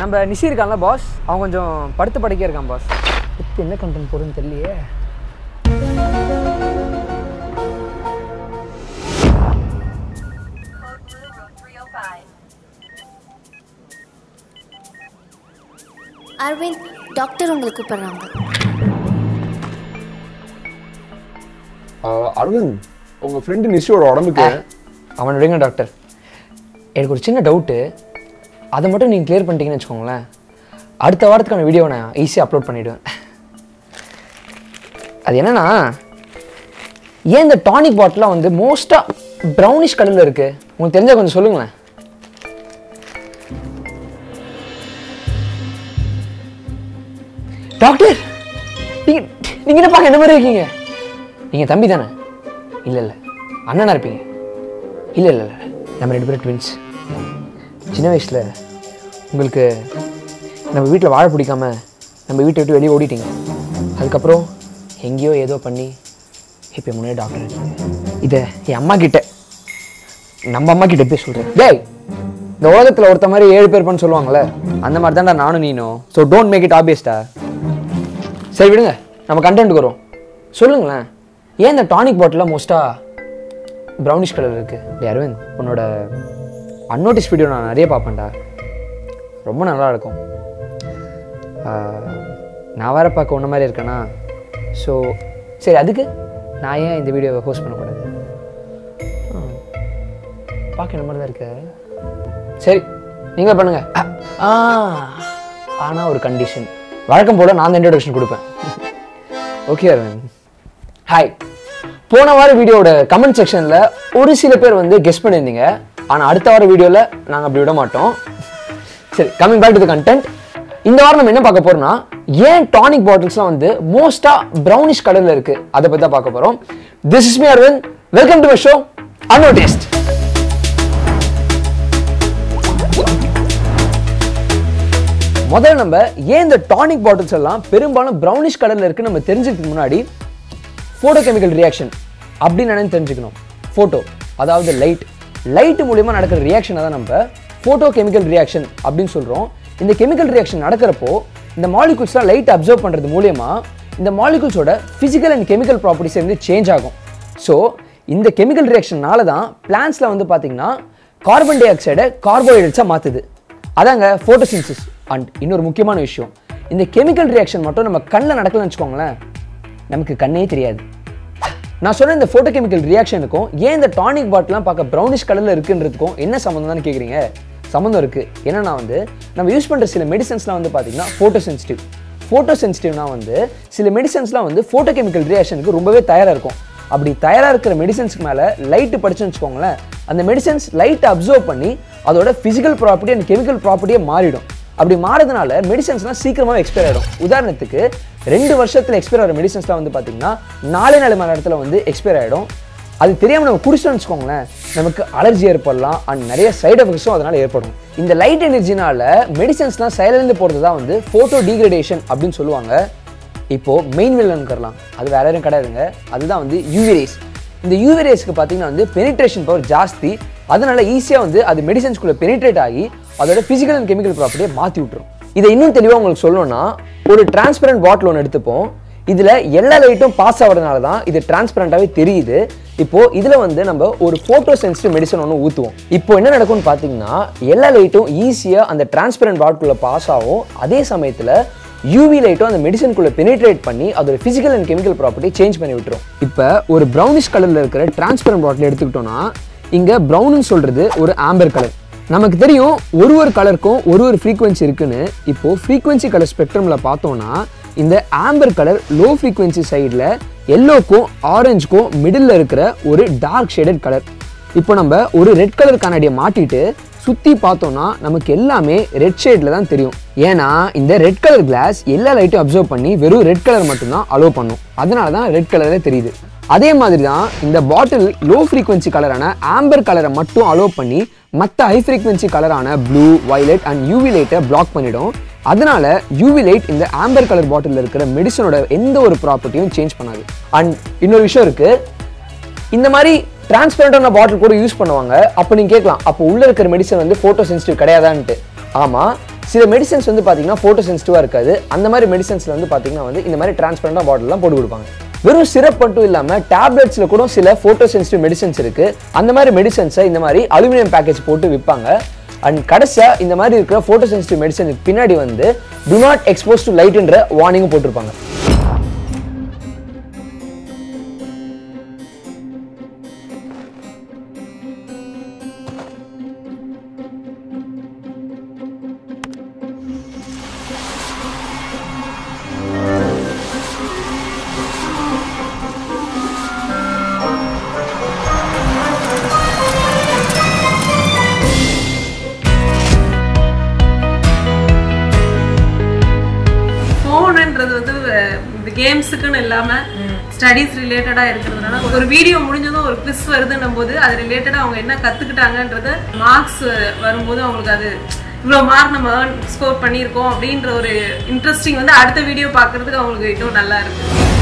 நம்ம நிஷி இருக்கான்ல பாஸ் அவன் கொஞ்சம் படுத்து படுக்கே இருக்கான் பாஸ் இப்போ என்ன கண்டென்ட் போடுன்னு தெரியலையே Code blue, room 305. Aravind doctor உங்களை கூப்பிடுறாங்க அரவிந்த் உங்க ஃப்ரெண்டு நிஷியோட உடம்புக்கு அவன் விடுங்க டாக்டர் எனக்கு ஒரு சின்ன டவுட்டு அதை மட்டும் நீங்கள் கிளியர் பண்ணிட்டீங்கன்னு வச்சுக்கோங்களேன் அடுத்த வாரத்துக்கான வீடியோவை நான் ஈஸியாக அப்லோட் பண்ணிவிடுவேன் அது என்னன்னா ஏன் இந்த டானிக் பாட்டிலாம் வந்து மோஸ்ட்டாக ப்ரௌனிஷ் கலரில் இருக்குது உங்களுக்கு தெரிஞ்சா கொஞ்சம் சொல்லுங்களேன் டாக்டர் நீங்கள் நீங்கள் என்ன பார்க்க என்ன மாதிரி இருக்கீங்க நீங்கள் தம்பி தானே இல்லை இல்லை அண்ணனா இருப்பீங்க இல்லை இல்லை இல்லை நம்ம ரெண்டு பேரும் ட்வின்ஸ் சின்ன வயசில் உங்களுக்கு நம்ம வீட்டில் வாழ பிடிக்காம நம்ம வீட்டை விட்டு வெளியே ஓடிட்டீங்க அதுக்கப்புறம் எங்கேயோ ஏதோ பண்ணி இப்போ முன்னாடி டாக்டர் இருக்கீங்க இதை என் அம்மா கிட்ட நம்ம அம்மா கிட்ட போய் சொல்கிறேன் டேய் இந்த உலகத்தில் ஒருத்த மாதிரி ஏழு பேர் பண்ணு சொல்லுவாங்கல்ல அந்த மாதிரி தான்டா நானும் நீனும் ஸோ டோன்ட் மேக் இட் ஆபியஸ்டா சரி விடுங்க நம்ம கண்டென்ட் வரும் சொல்லுங்களேன் ஏன் இந்த டானிக் பாட்டிலாம் மோஸ்ட்டாக ப்ரௌனிஷ் கலர் இருக்கு டேய் அரவிந்த் உன்னோட அன்னோட்டிஸ் வீடியோ நான் நிறைய பார்ப்பேன்டா ரொம்ப நல்லா இருக்கும் ஆஹ், நான் வேற பார்க்க ஒன்றை மாதிரி இருக்கேனா ஸோ சரி அதுக்கு நான் ஏன் இந்த வீடியோவை ஹோஸ்ட் பண்ணக்கூடாது ஆ, பார்க்க என்ன மாதிரி தான் இருக்கு சரி நீங்கள் பண்ணுங்க ஆ ஆனால் ஒரு கண்டிஷன் வழக்கம் போல் நான் தான் இன்ட்ரடக்ஷன் கொடுப்பேன் ஓகே அரவிந்த் ஹாய் போன வார வீடியோட கமெண்ட் செக்ஷனில் ஒரு சில பேர் வந்து கெஸ் பண்ணியிருந்தீங்க ஆனால் அடுத்த வார வீடியோவில் நாங்கள் அப்படி விட மாட்டோம் சரி coming back to the content இந்த வாரம் நம்ம என்ன பார்க்க போறோம்னா ஏன் டானிக் பாட்டில்ஸ்லாம் வந்து மோஸ்ட்டாக ப்ரௌனிஷ் கலரில் இருக்கு அதை பற்றி தான் பார்க்க போகிறோம் this is me Aravind welcome to my show unnoticed முதல்ல நம்ம ஏன் இந்த டானிக் பாட்டில்ஸ் எல்லாம் பெரும்பாலும் ப்ரௌனிஷ் கலரில் இருக்கு நம்ம தெரிஞ்சுக்கிறதுக்கு முன்னாடி ஃபோட்டோ கெமிக்கல் ரியாக்ஷன் அப்படின்னு என்னன்னு தெரிஞ்சுக்கணும் ஃபோட்டோ அதாவது லைட் லைட் மூலியமா நடக்கிற ரியாக்ஷனை தான் நம்ம ஃபோட்டோ கெமிக்கல் ரியாக்ஷன் அப்படின்னு சொல்கிறோம் இந்த கெமிக்கல் ரியாக்ஷன் நடக்கிறப்போ இந்த மாலிகூல்ஸ்லாம் லைட் அப்சர்வ் பண்ணுறது மூலியமா இந்த மாலிகூல்ஸோட ஃபிசிக்கல் அண்ட் கெமிக்கல் ப்ராப்பர்ட்டிஸ் வந்து சேஞ்ச் ஆகும் ஸோ இந்த கெமிக்கல் ரியாக்ஷன்னால தான் பிளான்ஸில் வந்து பார்த்தீங்கன்னா கார்பன் டை ஆக்சைடை கார்போஹைட்ரேட்ஸாக மாற்றுது அதாங்க ஃபோட்டோசின்சிஸ் அண்ட் இன்னொரு முக்கியமான விஷயம் இந்த கெமிக்கல் ரியாக்ஷன் மட்டும் நம்ம கண்ணில் நடக்கலன்னு வச்சுக்கோங்களேன் நமக்கு கண்ணே தெரியாது நான் சொன்ன இந்த ஃபோட்டோ கெமிக்கல் ரியாக்ஷனுக்கும் ஏன் இந்த டானிக் பாட்டிலாம் பார்க்க ப்ரௌனிஷ் கலரில் இருக்குன்றதுக்கும் என்ன சம்மந்தம்னு கேட்குறீங்க சம்மந்தம் இருக்குது என்னன்னா வந்து நம்ம யூஸ் பண்ணுற சில மெடிசன்ஸ்லாம் வந்து பார்த்தீங்கன்னா ஃபோட்டோ சென்சிட்டிவ் ஃபோட்டோ சென்சிட்டிவ்னா வந்து சில மெடிசன்ஸ்லாம் வந்து ஃபோட்டோ கெமிக்கல் ரியாக்ஷனுக்கு ரொம்பவே தயாராக இருக்கும் அப்படி தயாராக இருக்கிற மெடிசன்ஸ்க்கு மேலே லைட்டு படிச்சுன்னு வச்சுக்கோங்களேன் அந்த மெடிசன்ஸ் லைட்டை அப்சர்வ் பண்ணி அதோட ஃபிசிக்கல் ப்ராப்பர்ட்டி அண்ட் கெமிக்கல் ப்ராப்பர்ட்டியே மாறிடும் அப்படி மாறதுனால மெடிசன்ஸ்லாம் சீக்கிரமாக எக்ஸ்பயர் ஆகிடும் உதாரணத்துக்கு ரெண்டு வருஷத்தில் எக்ஸ்பயர் ஆகிற மெடிசன்ஸ்லாம் வந்து பார்த்தீங்கன்னா நாலே நாலு மணி நேரத்தில் வந்து எக்ஸ்பயர் ஆகிடும் அது தெரியாமல் நம்ம குடிச்சோம்னு வச்சுக்கோங்களேன் நமக்கு அலர்ஜி ஏற்படலாம் அண்ட் நிறைய சைடு எஃபெக்ட்ஸும் அதனால் ஏற்படும் இந்த லைட் எனர்ஜினால மெடிசன்ஸ்லாம் சைலந்து போகிறது தான் வந்து ஃபோட்டோ டீக்ரடேஷன் அப்படின்னு சொல்லுவாங்க இப்போ மெயின் வில்லனுக்கரலாம் அது வேற யாரும் கிடையாதுங்க அதுதான் வந்து யூவி ரேஸ் இந்த யூவி ரேஸ்க்கு பார்த்தீங்கன்னா வந்து பெனிட்ரேஷன் பவர் ஜாஸ்தி அதனால ஈஸியாக வந்து அது மெடிசன்ஸ்குள்ளே பெனிட்ரேட் ஆகி அதோட ஃபிசிக்கல் அண்ட் கெமிக்கல் ப்ராப்பர்ட்டியை மாற்றி விட்டுரும் இதை இன்னும் தெளிவாக உங்களுக்கு சொல்லணும்னா ஒரு டிரான்ஸ்பரண்ட் பாட்டில் ஒன்று எடுத்துப்போம் இதில் எல்லா லைட்டும் பாஸ் ஆகிறதுனால தான் இது டிரான்ஸ்பரண்டாகவே தெரியுது இப்போ இதில் வந்து நம்ம ஒரு ஃபோட்டோ சென்சிட்டிவ் மெடிசன் ஒன்று ஊற்றுவோம் இப்போ என்ன நடக்கும்னு பார்த்தீங்கன்னா எல்லா லைட்டும் ஈஸியாக அந்த டிரான்ஸ்பரண்ட் பாட்டிலுக்குள்ளே பாஸ் ஆகும் அதே சமயத்தில் யூவி லைட்டும் அந்த மெடிசனுக்குள்ள பெனிட்ரேட் பண்ணி அதோட physical and chemical property change பண்ணி விட்டுரும் இப்போ ஒரு ப்ரௌனிஷ் கலரில் இருக்கிற டிரான்ஸ்பரண்ட் பாட்டில் எடுத்துக்கிட்டோம்னா இங்கே ப்ரௌன்னு சொல்கிறது ஒரு ஆம்பர் கலர் நமக்கு தெரியும் ஒரு ஒரு கலருக்கும் ஒரு ஒரு ஃப்ரீக்வன்சி இருக்குன்னு இப்போ ஃப்ரீக்வன்சி கலர் ஸ்பெக்ட்ரமில் பார்த்தோம்னா இந்த ஆம்பர் கலர் லோ ஃப்ரீக்வன்சி சைடில் எல்லோக்கும் ஆரஞ்சுக்கும் மிடில் இருக்கிற ஒரு டார்க் ஷேடட் கலர் இப்போ நம்ம ஒரு ரெட் கலர் கண்ணாடியை மாட்டிட்டு சுற்றி பார்த்தோம்னா நமக்கு எல்லாமே ரெட் ஷேடில் தான் தெரியும் ஏன்னா இந்த ரெட் கலர் கிளாஸ் எல்லா லைட்டும் அப்சர்வ் பண்ணி வெறும் ரெட் கலர் மட்டும்தான் அலோவ் பண்ணும் அதனால தான் ரெட் கலரில் தெரியுது அதே மாதிரி தான் இந்த பாட்டில் லோ ஃப்ரீக்வன்சி கலரான ஆம்பர் கலரை மட்டும் அலோவ் பண்ணி மற்ற ஹை ஃப்ரீக்வன்சி கலரான ப்ளூ வயலட் அண்ட் யூவி லைட்டை பிளாக் பண்ணிடும் அதனால யூவி லைட் இந்த ஆம்பர் கலர் பாட்டிலில் இருக்கிற மெடிசனோட எந்த ஒரு ப்ராப்பர்ட்டியும் சேஞ்ச் பண்ணாது அண்ட் இன்னொரு விஷயம் இருக்கு இந்த மாதிரி டிரான்ஸ்பரண்டான பாட்டில் கூட யூஸ் பண்ணுவாங்க அப்போ நீங்கள் கேட்கலாம் அப்போ உள்ள இருக்கிற மெடிசன் வந்து ஃபோட்டோ சென்சிட்டிவ் கிடையாதான்ட்டு ஆமாம் சில மெடிசன்ஸ் வந்து பார்த்தீங்கன்னா ஃபோட்டோ சென்சிட்டிவாக இருக்காது அந்த மாதிரி மெடிசன்ஸில் வந்து பார்த்தீங்கன்னா வந்து இந்த மாதிரி டிரான்ஸ்பரண்டாக பாட்டில்லாம் போட்டு கொடுப்பாங்க வெறும் சிரப் மட்டும் இல்லாமல் டேப்லெட்ஸில் கூட சில ஃபோட்டோ சென்சிட்டிவ் மெடிசன்ஸ் இருக்குது அந்த மாதிரி மெடிசன்ஸை இந்த மாதிரி அலுமினியம் பேக்கேஜ் போட்டு விற்பாங்க அண்ட் கடைசியாக இந்த மாதிரி இருக்கிற ஃபோட்டோ சென்சிட்டிவ் மெடிசனுக்கு பின்னாடி வந்து டு நாட் எக்ஸ்போஸ் டு லைட்ன்ற வார்னிங்கும் போட்டிருப்பாங்க ஃபோனுன்றது வந்து அஹ், இந்த கேம்ஸுக்குன்னு இல்லாம ஸ்டடீஸ் ரிலேட்டடா இருக்கிறதுனால ஒரு வீடியோ முடிஞ்சதும் ஒரு குவிஸ் வருதுன்னும் போது அது ரிலேட்டடா அவங்க என்ன கத்துக்கிட்டாங்கன்றது மார்க்ஸ் வரும்போது அவங்களுக்கு அது இவ்வளோ மார்க் நம்ம ஸ்கோர் பண்ணியிருக்கோம் அப்படின்ற ஒரு இன்ட்ரெஸ்டிங் வந்து அடுத்த வீடியோ பார்க்கறதுக்கு அவங்களுக்கு இன்னும் நல்லா இருக்கு